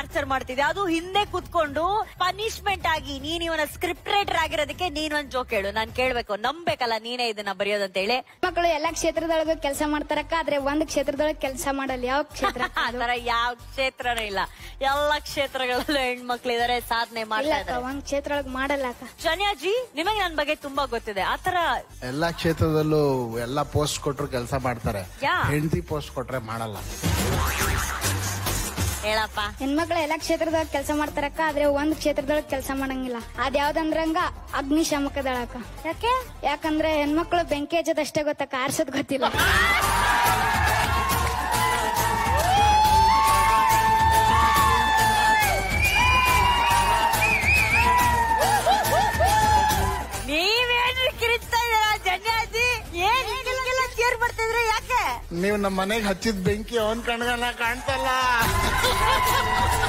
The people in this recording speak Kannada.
ಟಾರ್ಚರ್ ಮಾಡ್ತಿದ್ದೆ ಅದು ಹಿಂದೆ ಕುತ್ಕೊಂಡು ಪನಿಷ್ಮೆಂಟ್ ಆಗಿ ನೀನ್ ಇವನ ಸ್ಕ್ರಿಪ್ಟ್ ರೈಟರ್ ಆಗಿರೋದಕ್ಕೆ ನೀನ್ ಒಂದ್ ಜೋಕ್ ಹೇಳು ನಾನ್ ಕೇಳ್ಬೇಕು ನಂಬೇಕಲ್ಲ ನೀನೇ ಇದನ್ನ ಬರೆಯೋದಂತ ಹೇಳಿ ಮಕ್ಕಳು ಎಲ್ಲಾ ಕ್ಷೇತ್ರದೊಳಗ ಕೆಲಸ ಮಾಡ್ತಾರಕ್ಕ ಆದ್ರೆ ಒಂದ್ ಕ್ಷೇತ್ರದೊಳಗ ಕೆಲಸ ಮಾಡಲ್ಲ ಯಾವ ಕ್ಷೇತ್ರ ಆ ತರ ಯಾವ ಕ್ಷೇತ್ರನೂ ಇಲ್ಲ ಎಲ್ಲಾ ಕ್ಷೇತ್ರಗಳಲ್ಲೂ ಹೆಣ್ಮಕ್ಳಿದಾರೆ ಸಾಧನೆ ಇಲ್ಲ ಮಾಡ್ತಾ ಅಕ್ಕ ಇದಾರೆ ಒಂದ್ ಕ್ಷೇತ್ರ ಒಳಗ್ ಮಾಡಲ್ಲ ಅಕ್ಕ ಶನ್ಯಾಜಿ ನಿಮಗೆ ನನ್ ಬಗ್ಗೆ ತುಂಬಾ ಗೊತ್ತಿದೆ ಆತರ ಎಲ್ಲಾ ಕ್ಷೇತ್ರದಲ್ಲೂ ಎಲ್ಲಾ ಪೋಸ್ಟ್ ಕೊಟ್ರು ಕೆಲಸ ಮಾಡ್ತಾರೆ ಯಾ. ಹೆಂಡತಿ ಪೋಸ್ಟ್ ಕೊಟ್ರೆ ಮಾಡಲ್ಲ ಹೇಳಪ್ಪ ಹೆಣ್ಮಕ್ಳು ಎಲ್ಲಾ ಕ್ಷೇತ್ರದೊಳಗ ಕೆಲಸ ಮಾಡ್ತಾರಕ್ಕ ಆದ್ರೆ ಒಂದ್ ಕ್ಷೇತ್ರದೊಳಗ ಕೆಲಸ ಮಾಡಂಗಿಲ್ಲ ಅದ್ ಯಾವ್ದಂದ್ರಂಗ ಅಗ್ನಿಶಾಮಕ ದಳಕ್ಕ ಯಾಕೆ ಯಾಕಂದ್ರೆ ಹೆಣ್ಮಕ್ಳು ಬೆಂಕಿ ಹಚ್ಚೋದ್ ಅಷ್ಟೇ ಗೊತ್ತಕ್ಕ ಆರ್ಸೋದ್ ಗೊತ್ತಿಲ್ಲ ನೀವೇನ್ರಿ ಕಿರಿತಾ ಇದೀರಾ ಜನ್ಯಾಜಿ ಏನ್ ಹಿಂಗೆಲ್ಲ ಕೇರ್ ಮಾಡ್ತಿದ್ರೆ ಯಾಕೆ ನೀವು ನಮ್ಮ ಮನೆಗೆ ಹಚ್ಚಿದ ಬೆಂಕಿ ಅವನ್ ಕಣ್ಗನ ಕಾಣ್ತಲ್ಲ